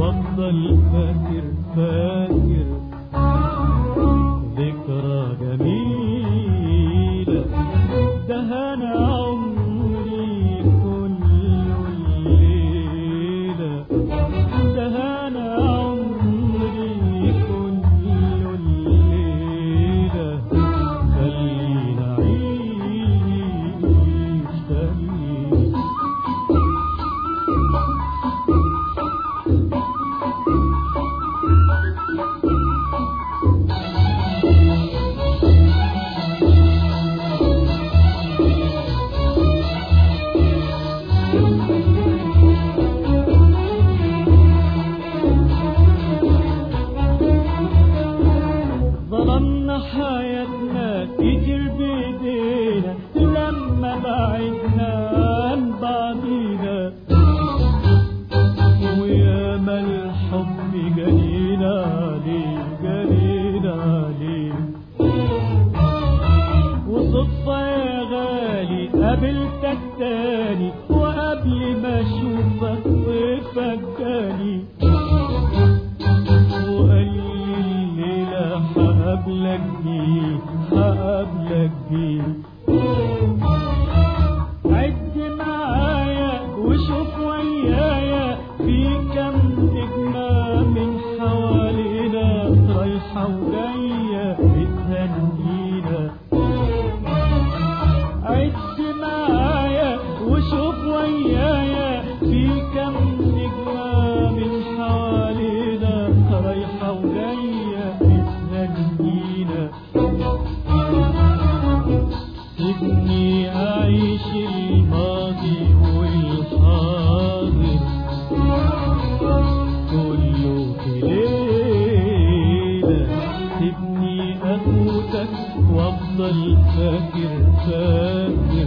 وافضل فاكر فاكر ذكرى جميلة ده انا عمري كله الليلة ده انا عمري كله الليلة خلينا عيش خلينا ظلمنا حياتنا كتير بايدينا لما بعدنا عن بعضينا وياما الحب جنينا عليه جنينا عليه وصدفة يا غالي قابلتك تاني وقبل ما اشوفك وقفك جاني وقال لي الليلة هقابلك دي هقابلك دي عد معايا وشوف ويايا في كم نجمة من حوالينا رايحة وجاية بتهنينا عد معايا وشوف ويايا في كم نجمة من حوالينا رايحة وجاية بتهنينا سيبني أعيش الماضي والحاضر كله في ليلة سيبني أفوتك وأفضل فاكر فاكر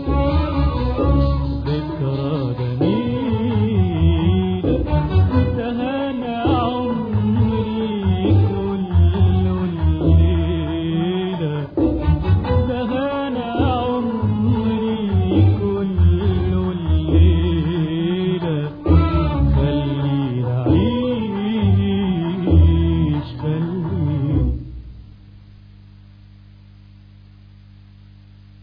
ذكرى جميلة ده أنا عمري